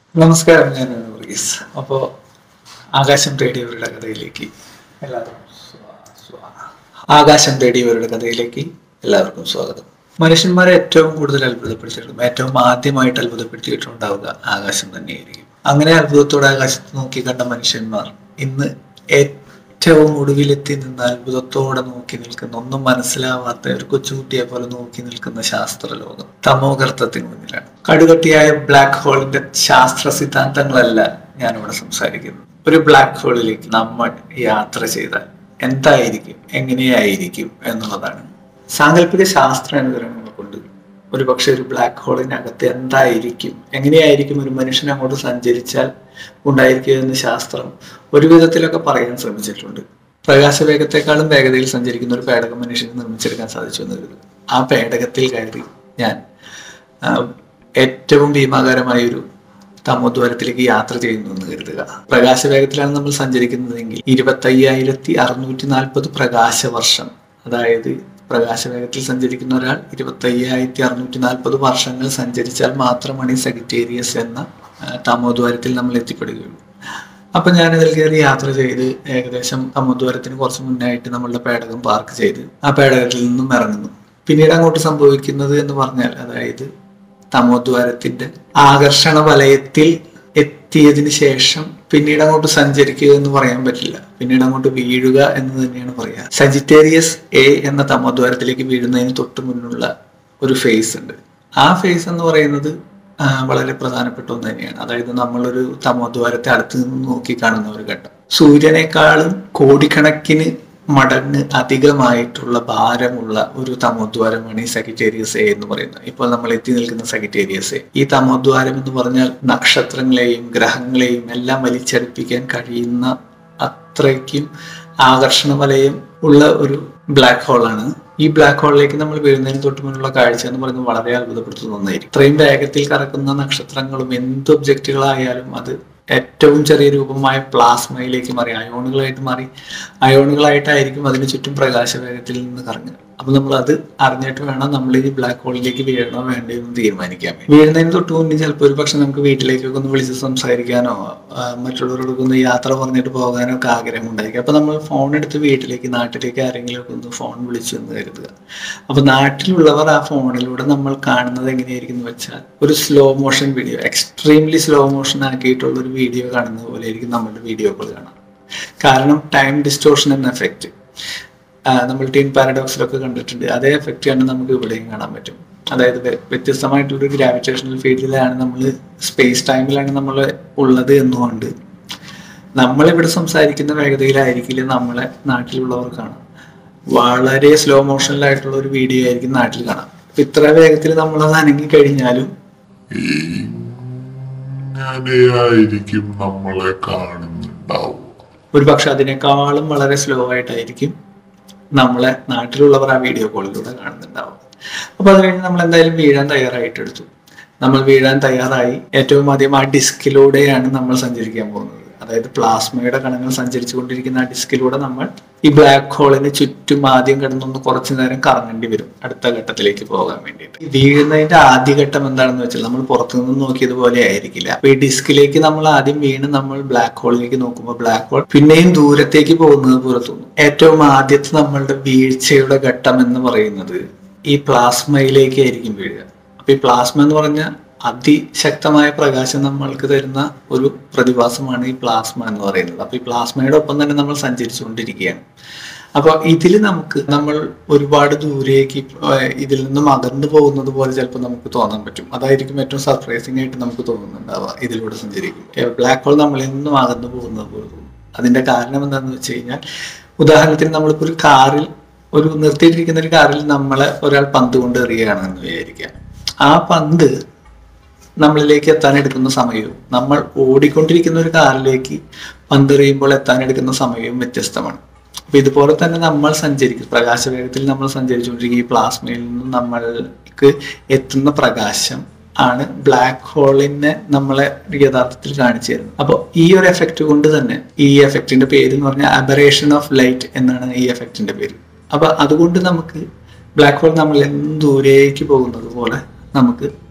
നമസ്കാരം ഞാൻ വർഗീസ് അപ്പോൾ ആകാശം തേടിയവരുടെ കഥയിലേക്ക് എല്ലാവർക്കും സ്വാ- സ്വാ- ആകാശം തേടിയവരുടെ കഥയിലേക്ക് എല്ലാവർക്കും സ്വാഗതം മനുഷ്യന്മാരെ ഏറ്റവും കൂടുതൽ അത്ഭുതപ്പെടുത്തിയിട്ടും ഏറ്റവും ആദ്യമായിട്ട് അത്ഭുതപ്പെടുത്തിയിട്ടുണ്ടാവുക ആകാശം തന്നെയായിരിക്കും അങ്ങനെ അത്ഭുതത്തോടെ ആകാശത്ത് നോക്കി കണ്ട മനുഷ്യന്മാർ ഇന്ന് ഏറ്റവും ഒടുവിലെത്തി നിന്ന് അത്ഭുതത്തോടെ നോക്കി നിൽക്കുന്ന ഒന്നും മനസ്സിലാവാത്ത ഒരു കൊച്ചുകുട്ടിയെ പോലെ നോക്കി നിൽക്കുന്ന ശാസ്ത്രലോകം തമോഗർത്തത്തിന് മുന്നിലാണ് കടുകട്ടിയായ ബ്ലാക്ക് ഹോളിന്റെ ശാസ്ത്ര സിദ്ധാന്തങ്ങളല്ല ഞാനിവിടെ സംസാരിക്കുന്നത് ഒരു ബ്ലാക്ക് ഹോളിലേക്ക് നമ്മൾ യാത്ര ചെയ്താൽ എന്തായിരിക്കും എങ്ങനെയായിരിക്കും എന്നുള്ളതാണ് സാങ്കല്പിക ശാസ്ത്ര അനുകരണങ്ങൾ കൊണ്ട് ഒരു പക്ഷെ ഒരു ബ്ലാക്ക് ഹോളിനകത്ത് എന്തായിരിക്കും എങ്ങനെയായിരിക്കും ഒരു മനുഷ്യൻ അങ്ങോട്ട് സഞ്ചരിച്ചാൽ ഉണ്ടായിരിക്കുക എന്ന് ശാസ്ത്രം ഒരു വിധത്തിലൊക്കെ പറയാൻ ശ്രമിച്ചിട്ടുണ്ട് പ്രകാശവേഗത്തെക്കാളും വേഗതയിൽ സഞ്ചരിക്കുന്ന ഒരു പേടകം മനുഷ്യന് നിർമ്മിച്ചെടുക്കാൻ സാധിച്ചു എന്ന് കരുതുക ആ പേടകത്തിൽ കയറി ഞാൻ ആ, ഏറ്റവും ഭീമാകാരമായ ഒരു തമോദ്വാരത്തിലേക്ക് യാത്ര ചെയ്യുന്നു എന്ന് കരുതുക പ്രകാശവേഗത്തിലാണ് നമ്മൾ സഞ്ചരിക്കുന്നതെങ്കിൽ ഇരുപത്തി അയ്യായിരത്തി അറുന്നൂറ്റി നാൽപ്പത് പ്രകാശ വർഷം അതായത് പ്രകാശവേഗത്തിൽ സഞ്ചരിക്കുന്ന ഒരാൾ ഇരുപത്തി അയ്യായിരത്തി അറുന്നൂറ്റി നാൽപ്പത് വർഷങ്ങൾ സഞ്ചരിച്ചാൽ മാത്രമാണ് ഈ സെക്രട്ടേറിയസ് എന്ന ആ, തമോദ്വാരത്തിൽ നമ്മൾ എത്തിപ്പെടുകയുള്ളൂ അപ്പൊ ഞാൻ ഇതിൽ കയറി യാത്ര ചെയ്ത് ഏകദേശം തമോദ്വാരത്തിന് കുറച്ച് മുന്നായിട്ട് നമ്മളുടെ പേടകം പാർക്ക് ചെയ്ത് ആ പേടകത്തിൽ നിന്നും ഇറങ്ങുന്നു പിന്നീട് അങ്ങോട്ട് സംഭവിക്കുന്നത് എന്ന് പറഞ്ഞാൽ അതായത് തമോദ്വാരത്തിന്റെ ആകർഷണ വലയത്തിൽ എത്തിയതിന് ശേഷം പിന്നീട് അങ്ങോട്ട് സഞ്ചരിക്കുക എന്ന് പറയാൻ പറ്റില്ല പിന്നീട് അങ്ങോട്ട് വീഴുക എന്ന് തന്നെയാണ് പറയുക സജിറ്റേറിയസ് എ എന്ന തമോദ്വാരത്തിലേക്ക് വീഴുന്നതിന് തൊട്ട് മുന്നുള്ള ഒരു ഫേസ് ഉണ്ട് ആ ഫേസ് എന്ന് പറയുന്നത് ആ, വളരെ പ്രധാനപ്പെട്ട ഒന്ന് തന്നെയാണ് അതായത് നമ്മളൊരു തമോദ്വാരത്തെ അടുത്ത് നിന്ന് നോക്കി കാണുന്ന ഒരു ഘട്ടം സൂര്യനേക്കാളും കോടിക്കണക്കിന് മടങ്ങ് അധികമായിട്ടുള്ള ഭാരമുള്ള ഒരു തമോദ്വാരമാണ് ഈ സഗിറ്റേറിയസ് എ എന്ന് പറയുന്നത് ഇപ്പോൾ നമ്മൾ എത്തി നിൽക്കുന്ന സഗിറ്റേറിയസ് എ ഈ തമോദ്വാരം എന്ന് പറഞ്ഞാൽ നക്ഷത്രങ്ങളെയും ഗ്രഹങ്ങളെയും എല്ലാം വലിച്ചടുപ്പിക്കാൻ കഴിയുന്ന അത്രയ്ക്കും ആകർഷണ വലയം ഉള്ള ഒരു ബ്ലാക്ക് ഹോളാണ് ഈ ബ്ലാക്ക് ഹോളിലേക്ക് നമ്മൾ വീഴുന്നതിന് തൊട്ട് മുന്നുള്ള കാഴ്ച എന്ന് പറയുന്നത് വളരെ അത്ഭുതപ്പെടുത്തുന്ന ഒന്നായിരിക്കും ഇത്രയും വേഗത്തിൽ കറക്കുന്ന നക്ഷത്രങ്ങളും എന്ത് ഒബ്ജക്റ്റുകളായാലും അത് ഏറ്റവും ചെറിയ രൂപമായ പ്ലാസ്മയിലേക്ക് മാറി അയോണുകളായിട്ട് മാറി അയോണുകളായിട്ടായിരിക്കും അതിന് ചുറ്റും പ്രകാശവേഗത്തിൽ നിന്ന് കറങ്ങുക അപ്പൊ നമ്മൾ അത് അറിഞ്ഞിട്ട് വേണം നമ്മൾ ഈ ബ്ലാക്ക് ഹോളിലേക്ക് വീഴണോ വേണ്ടയോ എന്ന് തീരുമാനിക്കാൻ വേണ്ടി വീഴുന്നതിന് തൊട്ട് മുന്നേ ചിലപ്പോൾ ഒരു പക്ഷെ നമുക്ക് വീട്ടിലേക്കൊക്കെ ഒന്ന് വിളിച്ച് സംസാരിക്കാനോ ആ, മറ്റുള്ളവരോടൊക്കെ ഒന്ന് യാത്ര പറഞ്ഞിട്ട് പോകാനോ ഒക്കെ ആഗ്രഹം ഉണ്ടായിരിക്കും അപ്പൊ നമ്മൾ ഫോൺ എടുത്ത് വീട്ടിലേക്ക് നാട്ടിലേക്ക് ആരെങ്കിലും ഒക്കെ ഒന്ന് ഫോൺ വിളിച്ചു എന്ന് കരുതുക അപ്പൊ നാട്ടിലുള്ളവർ ആ ഫോണിലൂടെ നമ്മൾ കാണുന്നത് എങ്ങനെയായിരിക്കും എന്ന് വെച്ചാൽ ഒരു slow motion video extremely slow motion ആക്കിയിട്ടുള്ള ഒരു വീഡിയോ കാണുന്നത് പോലെ ആയിരിക്കും നമ്മുടെ വീഡിയോകൾ കാണാം കാരണം ടൈം ഡിസ്റ്റോർഷൻ എന്ന എഫക്റ്റ് നമ്മൾ ടീൻ പാരഡോക്സിലൊക്കെ കണ്ടിട്ടുണ്ട് അതേ എഫക്റ്റ് ആണ് നമുക്ക് ഇവിടെയും കാണാൻ പറ്റും അതായത് വ്യ- വ്യത്യസ്തമായിട്ടുള്ള ഒരു ഗ്രാവിറ്റേഷണൽ ഫീൽഡിലാണ് നമ്മൾ സ്പേസ് ടൈമിലാണ് നമ്മൾ ഉള്ളത് എന്നുകൊണ്ട് നമ്മളിവിടെ സംസാരിക്കുന്ന വേഗതയിലായിരിക്കില്ല നമ്മളെ നാട്ടിലുള്ളവർ കാണാം വളരെ സ്ലോ മോഷനിലായിട്ടുള്ള ഒരു വീഡിയോ ആയിരിക്കും നാട്ടിൽ കാണാം അപ്പൊ ഇത്ര വേഗത്തിൽ നമ്മളത് അനങ്ങി കഴിഞ്ഞാലും ഇങ്ങനെയായിരിക്കും നമ്മളെ കാണുന്നുണ്ടാവും ഒരു പക്ഷെ അതിനേക്കാളും വളരെ സ്ലോ ആയിട്ടായിരിക്കും നമ്മളെ നാട്ടിലുള്ളവർ ആ വീഡിയോ കോളിലൂടെ കാണുന്നുണ്ടാവും അപ്പൊ അത് കഴിഞ്ഞ് നമ്മൾ എന്തായാലും വീഴാൻ തയ്യാറായിട്ടെടുത്തു നമ്മൾ വീഴാൻ തയ്യാറായി ഏറ്റവും ആദ്യം ആ ഡിസ്കിലൂടെയാണ് നമ്മൾ സഞ്ചരിക്കാൻ പോകുന്നത് അതായത് പ്ലാസ്മയുടെ കണങ്ങൾ സഞ്ചരിച്ചു കൊണ്ടിരിക്കുന്ന ആ ഡിസ്കിലൂടെ നമ്മൾ ഈ ബ്ലാക്ക് ഹോളിന് ചുറ്റും ആദ്യം കിടന്നൊന്ന് കുറച്ചു നേരം കറങ്ങേണ്ടി വരും അടുത്ത ഘട്ടത്തിലേക്ക് പോകാൻ വേണ്ടിയിട്ട് ഈ വീഴുന്നതിന്റെ ആദ്യ ഘട്ടം എന്താണെന്ന് വെച്ചാൽ നമ്മൾ പുറത്തു നിന്ന് നോക്കിയതുപോലെ ആയിരിക്കില്ല അപ്പൊ ഈ ഡിസ്കിലേക്ക് നമ്മൾ ആദ്യം വീണ് നമ്മൾ ബ്ലാക്ക് ഹോളിലേക്ക് നോക്കുമ്പോൾ ബ്ലാക്ക് ഹോൾ പിന്നെയും ദൂരത്തേക്ക് പോകുന്നത് പോലെ തോന്നും ഏറ്റവും ആദ്യത്തെ നമ്മളുടെ വീഴ്ചയുടെ ഘട്ടം എന്ന് പറയുന്നത് ഈ പ്ലാസ്മയിലേക്ക് ആയിരിക്കും വീഴുക അപ്പൊ ഈ പ്ലാസ്മ എന്ന് പറഞ്ഞാൽ അതിശക്തമായ പ്രകാശം നമ്മൾക്ക് തരുന്ന ഒരു പ്രതിഭാസമാണ് ഈ പ്ലാസ്മ എന്ന് പറയുന്നത് അപ്പൊ ഈ പ്ലാസ്മയുടെ ഒപ്പം തന്നെ നമ്മൾ സഞ്ചരിച്ചുകൊണ്ടിരിക്കുകയാണ് അപ്പൊ ഇതിൽ നമുക്ക് നമ്മൾ ഒരുപാട് ദൂരേക്ക് ഏഹ് ഇതിൽ നിന്നും അകന്നു പോകുന്നത് പോലെ ചിലപ്പോൾ നമുക്ക് തോന്നാൻ പറ്റും അതായിരിക്കും ഏറ്റവും സർപ്രൈസിംഗ് ആയിട്ട് നമുക്ക് തോന്നുന്നുണ്ടാവുക ഇതിലൂടെ സഞ്ചരിക്കും ബ്ലാക്ക് ഹോൾ നമ്മളിൽ നിന്നും അകന്നു പോകുന്നത് പോലെ തോന്നും അതിന്റെ കാരണം എന്താണെന്ന് വെച്ച് കഴിഞ്ഞാൽ ഉദാഹരണത്തിന് നമ്മളിപ്പോൾ ഒരു കാറിൽ ഒരു നിർത്തിയിട്ടിരിക്കുന്ന ഒരു കാറിൽ നമ്മളെ ഒരാൾ പന്ത് കൊണ്ട് എറിയുകയാണെന്ന് വിചാരിക്കുക ആ പന്ത് നമ്മളിലേക്ക് എത്താൻ എടുക്കുന്ന സമയവും നമ്മൾ ഓടിക്കൊണ്ടിരിക്കുന്ന ഒരു കാറിലേക്ക് പന്തെറിയുമ്പോൾ എത്താൻ എടുക്കുന്ന സമയവും വ്യത്യസ്തമാണ് അപ്പൊ ഇതുപോലെ തന്നെ നമ്മൾ സഞ്ചരിക്കും പ്രകാശവേഗത്തിൽ നമ്മൾ സഞ്ചരിച്ചുകൊണ്ടിരിക്കും ഈ പ്ലാസ്മയിൽ നിന്നും നമ്മൾക്ക് എത്തുന്ന പ്രകാശം ആണ് ബ്ലാക്ക് ഹോളിനെ നമ്മളെ യഥാർത്ഥത്തിൽ കാണിച്ചു തരുന്നത് അപ്പോൾ ഈ ഒരു എഫക്റ്റ് കൊണ്ട് തന്നെ ഈ എഫക്റ്റിന്റെ പേര് എന്ന് പറഞ്ഞാൽ അബറേഷൻ ഓഫ് ലൈറ്റ് എന്നാണ് ഈ എഫക്റ്റിന്റെ പേര് അപ്പൊ അതുകൊണ്ട് നമുക്ക് ബ്ലാക്ക് ഹോൾ നമ്മൾ എന്ത് ദൂരേക്ക് പോകുന്നത് പോലെ നമുക്ക്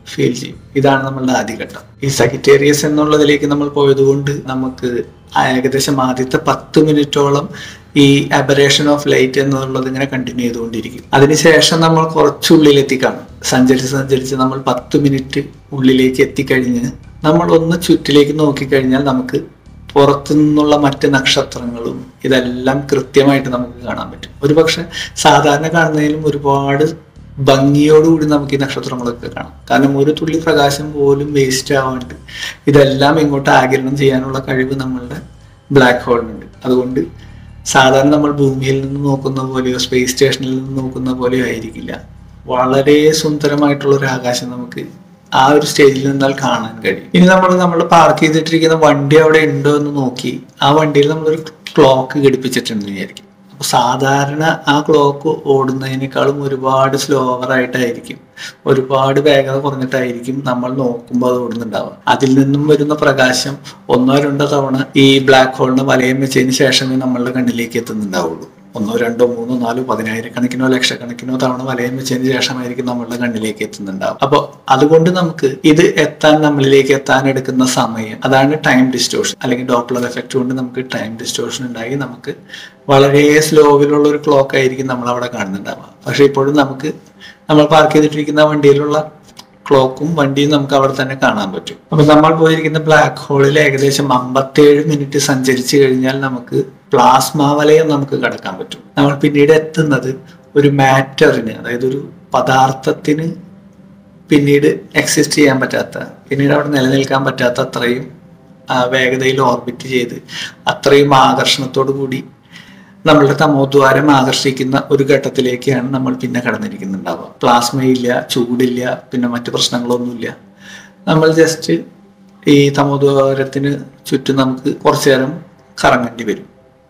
ഫീൽ ചെയ്യും ഇതാണ് നമ്മളുടെ ആദ്യഘട്ടം ഈ സഹിറ്റേറിയസ് എന്നുള്ളതിലേക്ക് നമ്മൾ പോയതുകൊണ്ട് നമുക്ക് ആ ഏകദേശം ആദ്യത്തെ പത്ത് മിനിറ്റോളം ഈ അബറേഷൻ ഓഫ് ലൈറ്റ് എന്നുള്ളത് ഇങ്ങനെ കണ്ടിന്യൂ ചെയ്തുകൊണ്ടിരിക്കും അതിനുശേഷം നമ്മൾ കുറച്ചുള്ളിലെത്തി കാണും സഞ്ചരിച്ച് സഞ്ചരിച്ച് നമ്മൾ പത്ത് മിനിറ്റ് ഉള്ളിലേക്ക് എത്തിക്കഴിഞ്ഞ് നമ്മൾ ഒന്ന് ചുറ്റിലേക്ക് നോക്കിക്കഴിഞ്ഞാൽ നമുക്ക് പുറത്തു നിന്നുള്ള മറ്റ് നക്ഷത്രങ്ങളും ഇതെല്ലാം കൃത്യമായിട്ട് നമുക്ക് കാണാൻ പറ്റും ഒരുപക്ഷെ സാധാരണ കാണുന്നതിലും ഒരുപാട് ഭംഗിയോടുകൂടി നമുക്ക് ഈ നക്ഷത്രങ്ങളൊക്കെ കാണാം കാരണം ഒരു തുള്ളി പ്രകാശം പോലും വേസ്റ്റ് ആവാണ്ട് ഇതെല്ലാം ഇങ്ങോട്ട് ആകിരണം ചെയ്യാനുള്ള കഴിവ് നമ്മളുടെ ബ്ലാക്ക് ഹോളിനുണ്ട് അതുകൊണ്ട് സാധാരണ നമ്മൾ ഭൂമിയിൽ നിന്ന് നോക്കുന്ന പോലെയോ സ്പേസ് സ്റ്റേഷനിൽ നിന്ന് നോക്കുന്ന പോലെയോ ആയിരിക്കില്ല വളരെ സുന്ദരമായിട്ടുള്ള ഒരു ആകാശം നമുക്ക് ആ ഒരു സ്റ്റേജിൽ നിന്നാൽ കാണാൻ കഴിയും ഇനി നമ്മൾ നമ്മൾ പാർക്ക് ചെയ്തിട്ടിരിക്കുന്ന വണ്ടി അവിടെ ഉണ്ടോ എന്ന് നോക്കി ആ വണ്ടിയിൽ നമ്മളൊരു ക്ലോക്ക് ഘടിപ്പിച്ചിട്ടുണ്ട് വിചാരിക്കും അപ്പൊ സാധാരണ ആ ക്ലോക്ക് ഓടുന്നതിനേക്കാളും ഒരുപാട് സ്ലോവർ ആയിട്ടായിരിക്കും ഒരുപാട് വേഗത കുറഞ്ഞിട്ടായിരിക്കും നമ്മൾ നോക്കുമ്പോൾ അത് ഓടുന്നുണ്ടാവുക അതിൽ നിന്നും വരുന്ന പ്രകാശം ഒന്നോ രണ്ടോ തവണ ഈ ബ്ലാക്ക് ഹോളിന് വലയം വെച്ചതിന് ശേഷമേ നമ്മളുടെ കണ്ണിലേക്ക് എത്തുന്നുണ്ടാവുള്ളൂ ഒന്നോ രണ്ടോ മൂന്നോ നാലോ പതിനായിരക്കണക്കിനോ ലക്ഷക്കണക്കിനോ തവണ വലയം വെച്ചതിന് ശേഷമായിരിക്കും നമ്മളുടെ കണ്ണിലേക്ക് എത്തുന്നുണ്ടാവും അപ്പോൾ അതുകൊണ്ട് നമുക്ക് ഇത് എത്താൻ നമ്മളിലേക്ക് എത്താൻ എടുക്കുന്ന സമയം അതാണ് ടൈം ഡിസ്റ്റോഷൻ അല്ലെങ്കിൽ ഡോപ്ലർ എഫക്റ്റ് കൊണ്ട് നമുക്ക് ടൈം ഡിസ്റ്റോഷൻ ഉണ്ടായി നമുക്ക് വളരെ സ്ലോവിലുള്ള ഒരു ക്ലോക്ക് ആയിരിക്കും നമ്മൾ അവിടെ കാണുന്നുണ്ടാവുക പക്ഷെ ഇപ്പോഴും നമുക്ക് നമ്മൾ പാർക്ക് ചെയ്തിട്ടിരിക്കുന്ന വണ്ടിയിലുള്ള ക്ലോക്കും വണ്ടിയും നമുക്ക് അവിടെ തന്നെ കാണാൻ പറ്റും അപ്പൊ നമ്മൾ പോയിരിക്കുന്ന ബ്ലാക്ക് ഹോളിൽ ഏകദേശം അമ്പത്തേഴ് മിനിറ്റ് സഞ്ചരിച്ചു കഴിഞ്ഞാൽ നമുക്ക് പ്ലാസ്മ വലയം നമുക്ക് കടക്കാൻ പറ്റും നമ്മൾ പിന്നീട് എത്തുന്നത് ഒരു മാറ്ററിന് അതായത് ഒരു പദാർത്ഥത്തിന് പിന്നീട് എക്സിസ്റ്റ് ചെയ്യാൻ പറ്റാത്ത പിന്നീട് അവിടെ നിലനിൽക്കാൻ പറ്റാത്ത അത്രയും ആ, വേഗതയിൽ ഓർബിറ്റ് ചെയ്ത് അത്രയും ആകർഷണത്തോടു കൂടി നമ്മളുടെ തമോദ്വാരം ആകർഷിക്കുന്ന ഒരു ഘട്ടത്തിലേക്കാണ് നമ്മൾ പിന്നെ കടന്നിരിക്കുന്നുണ്ടാവുക പ്ലാസ്മയില്ല ചൂടില്ല പിന്നെ മറ്റു പ്രശ്നങ്ങളൊന്നുമില്ല നമ്മൾ ജസ്റ്റ് ഈ തമോദ്വാരത്തിന് ചുറ്റും നമുക്ക് കുറച്ചു നേരം കറങ്ങേണ്ടി വരും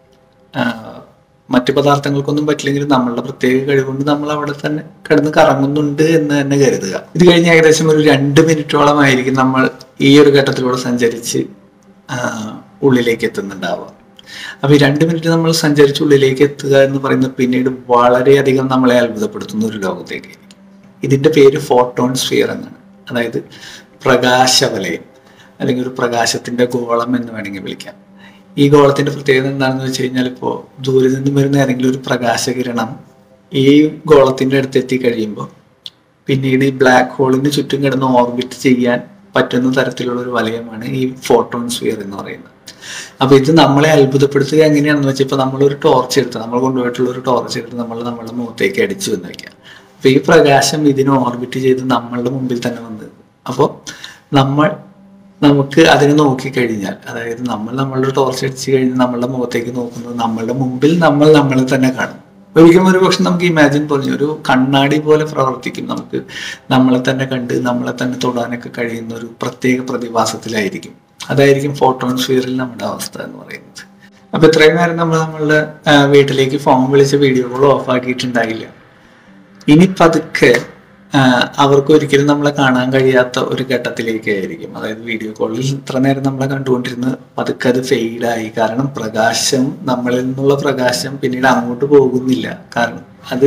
ആ, മറ്റു പദാർത്ഥങ്ങൾക്കൊന്നും പറ്റില്ലെങ്കിലും നമ്മളുടെ പ്രത്യേക കഴിവുകൊണ്ട് നമ്മൾ അവിടെ തന്നെ കിടന്ന് കറങ്ങുന്നുണ്ട് എന്ന് തന്നെ കരുതുക ഇത് കഴിഞ്ഞ് ഏകദേശം ഒരു രണ്ട് മിനിറ്റോളമായിരിക്കും നമ്മൾ ഈ ഒരു ഘട്ടത്തിലൂടെ സഞ്ചരിച്ച് ആ, ഉള്ളിലേക്ക് എത്തുന്നുണ്ടാവുക അപ്പൊ ഈ രണ്ട് മിനിറ്റ് നമ്മൾ സഞ്ചരിച്ച് ഉള്ളിലേക്ക് എത്തുക എന്ന് പറയുന്നത് പിന്നീട് വളരെയധികം നമ്മളെ അത്ഭുതപ്പെടുത്തുന്ന ഒരു ലോകത്തേക്ക് ഇതിന്റെ പേര് ഫോട്ടോൺ സ്ഫിയർ എന്നാണ് അതായത് പ്രകാശവലയം അല്ലെങ്കിൽ ഒരു പ്രകാശത്തിന്റെ ഗോളം എന്ന് വേണമെങ്കിൽ വിളിക്കാം ഈ ഗോളത്തിന്റെ പ്രത്യേകത എന്താണെന്ന് വെച്ച് കഴിഞ്ഞാൽ ഇപ്പോൾ ദൂരെ നിന്നും വരുന്ന ഏതെങ്കിലും ഒരു പ്രകാശകിരണം ഈ ഗോളത്തിന്റെ അടുത്ത് എത്തിക്കഴിയുമ്പോൾ പിന്നീട് ഈ ബ്ലാക്ക് ഹോളിന് ചുറ്റും കിടന്ന് ഓർബിറ്റ് ചെയ്യാൻ പറ്റുന്ന തരത്തിലുള്ള ഒരു വലയമാണ് ഈ ഫോട്ടോൺ സ്ഫിയർ എന്ന് പറയുന്നത് അപ്പൊ ഇത് നമ്മളെ അത്ഭുതപ്പെടുത്തുക എങ്ങനെയാണെന്ന് വെച്ചാൽ ഇപ്പൊ നമ്മളൊരു ടോർച്ച് എടുത്ത് നമ്മൾ കൊണ്ടുപോയിട്ടുള്ള ഒരു ടോർച്ച് എടുത്ത് നമ്മൾ നമ്മളുടെ മുഖത്തേക്ക് അടിച്ചു എന്ന് വെക്കാം അപ്പൊ ഈ പ്രകാശം ഇതിനെ ഓർബിറ്റ് ചെയ്ത് നമ്മളുടെ മുമ്പിൽ തന്നെ വന്ന് അപ്പോൾ നമ്മൾ നമുക്ക് അതിനെ നോക്കിക്കഴിഞ്ഞാൽ അതായത് നമ്മൾ നമ്മളുടെ ടോർച്ച് അടിച്ച് കഴിഞ്ഞ് നമ്മളുടെ മുഖത്തേക്ക് നോക്കുന്നത് നമ്മളുടെ മുമ്പിൽ നമ്മൾ നമ്മളെ തന്നെ കാണും ഒരിക്കലും ഒരു പക്ഷെ നമുക്ക് ഇമാജിൻ പോലെ ഒരു കണ്ണാടി പോലെ പ്രവർത്തിക്കും നമുക്ക് നമ്മളെ തന്നെ കണ്ട് നമ്മളെ തന്നെ തൊടാനൊക്കെ കഴിയുന്ന ഒരു പ്രത്യേക പ്രതിഭാസത്തിലായിരിക്കും അതായിരിക്കും ഫോട്ടോൺ സ്ഫിയറിൽ നമ്മുടെ അവസ്ഥ എന്ന് പറയുന്നത് അപ്പൊ ഇത്രയും നേരം നമ്മൾ നമ്മളുടെ ആ, വീട്ടിലേക്ക് ഫോൺ വിളിച്ച വീഡിയോകൾ ഓഫ് ആക്കിയിട്ടുണ്ടായില്ല ഇനി പതുക്കെ ആ, അവർക്ക് ഒരിക്കലും നമ്മളെ കാണാൻ കഴിയാത്ത ഒരു ഘട്ടത്തിലേക്കായിരിക്കും അതായത് വീഡിയോ കോളിൽ ഇത്ര നേരം നമ്മളെ കണ്ടുകൊണ്ടിരുന്ന് പതുക്കെ അത് ഫെയ്ഡായി കാരണം പ്രകാശം നമ്മളിൽ നിന്നുള്ള പ്രകാശം പിന്നീട് അങ്ങോട്ട് പോകുന്നില്ല കാരണം അത്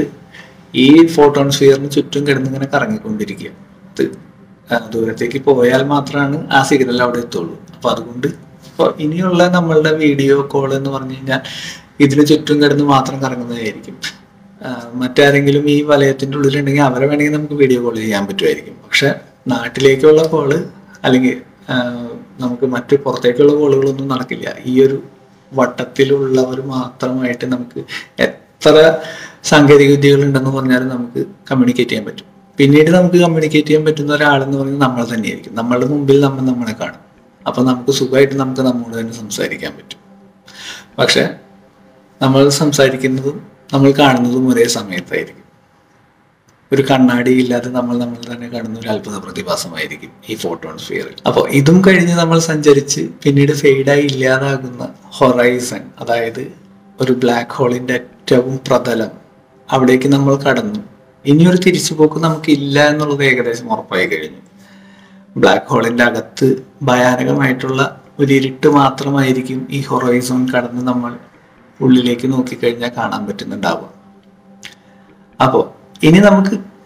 ഈ ഫോട്ടോൺ സ്ഫിയറിന് ചുറ്റും കിടന്നിങ്ങനെ കറങ്ങിക്കൊണ്ടിരിക്കുക ഇത് ആ, ദൂരത്തേക്ക് പോയാൽ മാത്രമാണ് ആ സിഗ്നൽ അവിടെ എത്തുള്ളൂ അപ്പൊ അതുകൊണ്ട് ഇപ്പൊ ഇനിയുള്ള നമ്മളുടെ വീഡിയോ കോൾ എന്ന് പറഞ്ഞു കഴിഞ്ഞാൽ ഇതിന് ചുറ്റും കിടന്ന് മാത്രം കറങ്ങുന്നതായിരിക്കും ആ, മറ്റാരെങ്കിലും ഈ വലയത്തിന്റെ ഉള്ളിലുണ്ടെങ്കിൽ അവരെ വേണമെങ്കിൽ നമുക്ക് വീഡിയോ കോൾ ചെയ്യാൻ പറ്റുമായിരിക്കും പക്ഷെ നാട്ടിലേക്കുള്ള കോള് അല്ലെങ്കിൽ ആ, നമുക്ക് മറ്റു പുറത്തേക്കുള്ള കോളുകളൊന്നും നടക്കില്ല ഈ ഒരു വട്ടത്തിലുള്ളവർ മാത്രമായിട്ട് നമുക്ക് എത്ര സാങ്കേതിക വിദ്യകൾ ഉണ്ടെന്ന് പറഞ്ഞാലും നമുക്ക് കമ്മ്യൂണിക്കേറ്റ് ചെയ്യാൻ പറ്റും പിന്നീട് നമുക്ക് കമ്മ്യൂണിക്കേറ്റ് ചെയ്യാൻ പറ്റുന്ന ഒരാളെന്ന് പറയുന്നത് നമ്മൾ തന്നെയായിരിക്കും നമ്മളുടെ മുമ്പിൽ നമ്മൾ നമ്മളെ കാണും അപ്പൊ നമുക്ക് സുഖമായിട്ട് നമുക്ക് നമ്മോട് തന്നെ സംസാരിക്കാൻ പറ്റും പക്ഷെ നമ്മൾ സംസാരിക്കുന്നതും നമ്മൾ കാണുന്നതും ഒരേ സമയത്തായിരിക്കും ഒരു കണ്ണാടി ഇല്ലാതെ നമ്മൾ നമ്മൾ തന്നെ കാണുന്ന ഒരു അത്ഭുത പ്രതിഭാസമായിരിക്കും ഈ ഫോട്ടോൺ സ്ഫിയറിൽ അപ്പോൾ ഇതും കഴിഞ്ഞ് നമ്മൾ സഞ്ചരിച്ച് പിന്നീട് ഫെയ്ഡായി ഇല്ലാതാകുന്ന ഹൊറൈസൺ അതായത് ഒരു ബ്ലാക്ക് ഹോളിന്റെ ഏറ്റവും പ്രതലം അവിടേക്ക് നമ്മൾ കടന്നു ഇനിയൊരു തിരിച്ചുപോക്ക് നമുക്ക് ഇല്ല എന്നുള്ളത് ഏകദേശം ഉറപ്പായി കഴിഞ്ഞു ബ്ലാക്ക് ഹോളിന്റെ അകത്ത് ഭയാനകമായിട്ടുള്ള ഒരു ഇരുട്ട് മാത്രമായിരിക്കും ഈ ഹൊറൈസോൺ കടന്ന് നമ്മൾ ഉള്ളിലേക്ക് നോക്കിക്കഴിഞ്ഞാൽ കാണാൻ പറ്റുന്നുണ്ടാവുക അപ്പോൾ ഇനി നമുക്ക്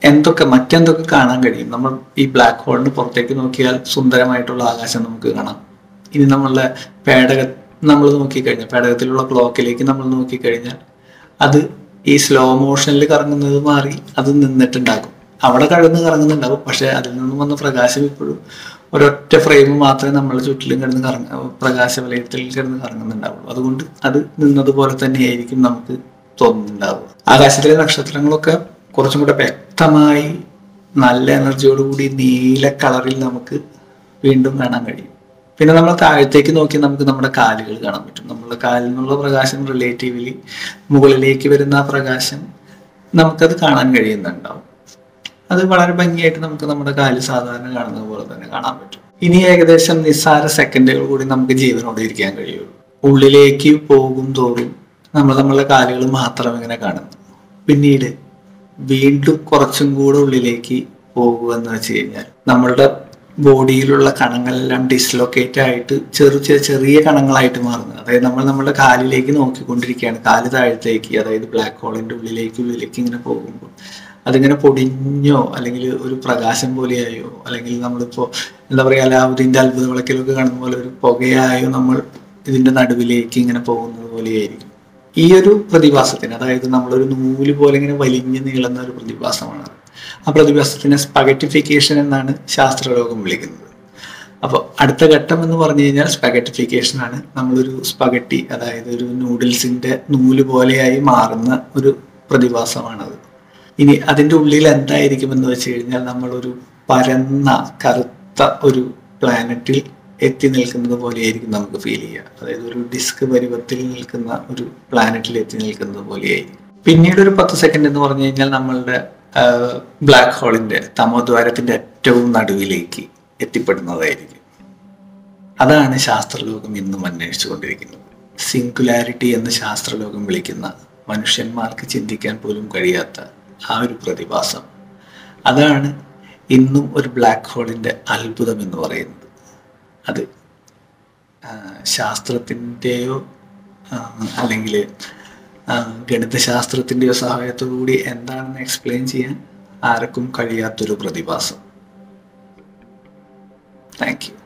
എന്തൊക്കെ മറ്റെന്തൊക്കെ കാണാൻ കഴിയും നമ്മൾ ഈ ബ്ലാക്ക് ഹോളിന് പുറത്തേക്ക് നോക്കിയാൽ സുന്ദരമായിട്ടുള്ള ആകാശം നമുക്ക് കാണാം ഇനി നമ്മളുടെ പേടക നമ്മൾ നോക്കിക്കഴിഞ്ഞാൽ പേടകത്തിലുള്ള ക്ലോക്കിലേക്ക് നമ്മൾ നോക്കിക്കഴിഞ്ഞാൽ അത് ഈ സ്ലോ മോഷനിൽ കറങ്ങുന്നത് മാറി അത് നിന്നിട്ടുണ്ടാകും അവിടെ കടന്ന് കറങ്ങുന്നുണ്ടാവും പക്ഷെ അതിൽ നിന്നും വന്ന പ്രകാശം ഇപ്പോഴും ഒരൊറ്റ ഫ്രെയിം മാത്രമേ നമ്മളെ ചുറ്റിലും കിടന്ന് കറങ്ങ പ്രകാശ വലയത്തിൽ കിടന്ന് കറങ്ങുന്നുണ്ടാവുള്ളൂ അതുകൊണ്ട് അത് നിന്നതുപോലെ തന്നെയായിരിക്കും നമുക്ക് തോന്നുന്നുണ്ടാവുക ആകാശത്തിലെ നക്ഷത്രങ്ങളൊക്കെ കുറച്ചും കൂടെ വ്യക്തമായി നല്ല എനർജിയോടുകൂടി നീല കളറിൽ നമുക്ക് വീണ്ടും കാണാൻ കഴിയും പിന്നെ നമ്മൾ താഴത്തേക്ക് നോക്കി നമുക്ക് നമ്മുടെ കാലുകൾ കാണാൻ പറ്റും നമ്മുടെ കാലിൽ നിന്നുള്ള പ്രകാശം റിലേറ്റീവ്ലി മുകളിലേക്ക് വരുന്ന ആ പ്രകാശം നമുക്കത് കാണാൻ കഴിയുന്നുണ്ടാവും അത് വളരെ ഭംഗിയായിട്ട് നമുക്ക് നമ്മുടെ കാല് സാധാരണ കാണുന്നത് പോലെ തന്നെ കാണാൻ പറ്റും ഇനി ഏകദേശം നിസ്സാര സെക്കൻഡുകൾ കൂടി നമുക്ക് ജീവനോടെ ഇരിക്കാൻ കഴിയുള്ളൂ ഉള്ളിലേക്ക് പോകും തോറും നമ്മൾ നമ്മളെ കാലുകൾ മാത്രം ഇങ്ങനെ കാണുന്നു പിന്നീട് വീണ്ടും കുറച്ചും കൂടെ ഉള്ളിലേക്ക് പോകുക എന്ന് വെച്ച് കഴിഞ്ഞാൽ നമ്മളുടെ ബോഡിയിലുള്ള കണങ്ങളെല്ലാം ഡിസ്ലൊക്കേറ്റ് ആയിട്ട് ചെറു ചെറിയ ചെറിയ കണങ്ങളായിട്ട് മാറുന്നത് അതായത് നമ്മൾ നമ്മുടെ കാലിലേക്ക് നോക്കിക്കൊണ്ടിരിക്കുകയാണ് കാല് താഴത്തേക്ക് അതായത് ബ്ലാക്ക് ഹോളിന്റെ ഉള്ളിലേക്ക് ഉള്ളിലേക്ക് ഇങ്ങനെ പോകുമ്പോൾ അതിങ്ങനെ പൊടിഞ്ഞോ അല്ലെങ്കിൽ ഒരു പ്രകാശം പോലെയായോ അല്ലെങ്കിൽ നമ്മളിപ്പോ എന്താ പറയുക അലാവുദ്ദീന്റെ അത്ഭുത വിളക്കിലൊക്കെ കാണുന്ന പോലെ ഒരു പുകയായോ നമ്മൾ ഇതിന്റെ നടുവിലേക്ക് ഇങ്ങനെ പോകുന്നത് പോലെയായിരിക്കും ഈ ഒരു പ്രതിഭാസത്തിന് അതായത് നമ്മളൊരു നൂല് പോലെ ഇങ്ങനെ വലിഞ്ഞു നീളുന്ന ഒരു പ്രതിഭാസമാണ് ആ പ്രതിഭാസത്തിനെ സ്പഗറ്റിഫിക്കേഷൻ എന്നാണ് ശാസ്ത്രലോകം വിളിക്കുന്നത് അപ്പോൾ അടുത്ത ഘട്ടം എന്ന് പറഞ്ഞു കഴിഞ്ഞാൽ സ്പഗറ്റിഫിക്കേഷൻ ആണ് നമ്മളൊരു സ്പഗറ്റി അതായത് ഒരു നൂഡിൽസിന്റെ നൂല് പോലെയായി മാറുന്ന ഒരു പ്രതിഭാസമാണത് ഇനി അതിൻ്റെ ഉള്ളിൽ എന്തായിരിക്കും എന്ന് വെച്ച് കഴിഞ്ഞാൽ നമ്മളൊരു പരന്ന കറുത്ത ഒരു പ്ലാനറ്റിൽ എത്തി നിൽക്കുന്നത് പോലെയായിരിക്കും നമുക്ക് ഫീൽ ചെയ്യുക അതായത് ഒരു ഡിസ്ക് പരുവത്തിൽ നിൽക്കുന്ന ഒരു പ്ലാനറ്റിൽ എത്തി നിൽക്കുന്നത് പോലെയായിരിക്കും പിന്നീട് ഒരു പത്ത് സെക്കൻഡ് എന്ന് പറഞ്ഞു കഴിഞ്ഞാൽ നമ്മളുടെ ബ്ലാക്ക് ഹോളിന്റെ തമോദ്വാരത്തിന്റെ ഏറ്റവും നടുവിലേക്ക് എത്തിപ്പെടുന്നതായിരിക്കും അതാണ് ശാസ്ത്രലോകം ഇന്നും അന്വേഷിച്ചുകൊണ്ടിരിക്കുന്നത് സിംഗുലാരിറ്റി എന്ന് ശാസ്ത്രലോകം വിളിക്കുന്ന മനുഷ്യന്മാർക്ക് ചിന്തിക്കാൻ പോലും കഴിയാത്ത ആ ഒരു പ്രതിഭാസം അതാണ് ഇന്നും ഒരു ബ്ലാക്ക് ഹോളിന്റെ അത്ഭുതം എന്ന് പറയുന്നത് അത് ശാസ്ത്രത്തിൻ്റെയോ അല്ലെങ്കിൽ ഗണിതശാസ്ത്രത്തിൻ്റെയോ സഹായത്തോടു കൂടി എന്താണെന്ന് എക്സ്പ്ലെയിൻ ചെയ്യാൻ ആർക്കും കഴിയാത്തൊരു പ്രതിഭാസം താങ്ക് യു